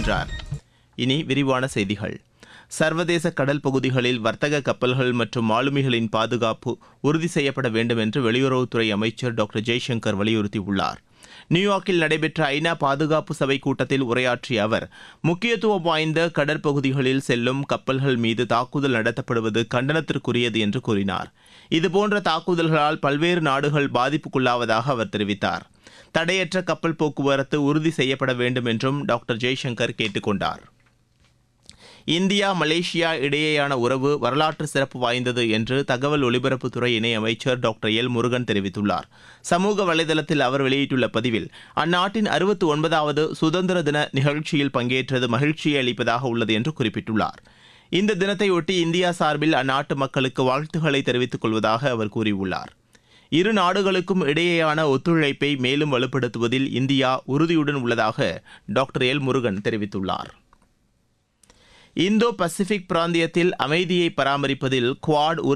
என்றார் இனி விரிவான செய்திகள் சர்வதேச கடல் பகுதிகளில் வர்த்தக கப்பல்கள் மற்றும் மாலுமிகளின் பாதுகாப்பு உறுதி செய்யப்பட வேண்டும் என்று வெளியுறவுத்துறை அமைச்சர் டாக்டர் ஜெய்சங்கர் வலியுறுத்தியுள்ளார் நியூயார்க்கில் நடைபெற்ற ஐநா பாதுகாப்பு சபை கூட்டத்தில் உரையாற்றிய அவர் முக்கியத்துவம் வாய்ந்த கடற்பகுதிகளில் செல்லும் கப்பல்கள் மீது தாக்குதல் நடத்தப்படுவது கண்டனத்திற்குரியது என்று கூறினார் இதுபோன்ற தாக்குதல்களால் பல்வேறு நாடுகள் பாதிப்புக்குள்ளாவதாக அவர் தெரிவித்தார் தடையற்ற கப்பல் போக்குவரத்து உறுதி செய்யப்பட வேண்டும் என்றும் டாக்டர் ஜெய்சங்கர் கேட்டுக் கொண்டார் இந்தியா மலேசியா இடையேயான உறவு வரலாற்று சிறப்பு வாய்ந்தது என்று தகவல் ஒலிபரப்புத்துறை இணையமைச்சர் டாக்டர் எல் முருகன் தெரிவித்துள்ளார் சமூக வலைதளத்தில் அவர் வெளியிட்டுள்ள பதிவில் அந்நாட்டின் அறுபத்தி ஒன்பதாவது சுதந்திர தின நிகழ்ச்சியில் பங்கேற்றது மகிழ்ச்சியை அளிப்பதாக உள்ளது என்று குறிப்பிட்டுள்ளார் இந்த தினத்தையொட்டி இந்தியா சார்பில் அந்நாட்டு மக்களுக்கு வாழ்த்துக்களை தெரிவித்துக் கொள்வதாக அவர் கூறியுள்ளார் இரு நாடுகளுக்கும் இடையேயான ஒத்துழைப்பை மேலும் வலுப்படுத்துவதில் இந்தியா உறுதியுடன் உள்ளதாக டாக்டர் எல் முருகன் தெரிவித்துள்ளார் இந்தோ பசிபிக் பிராந்தியத்தில் அமைதியை பராமரிப்பதில் குவாட்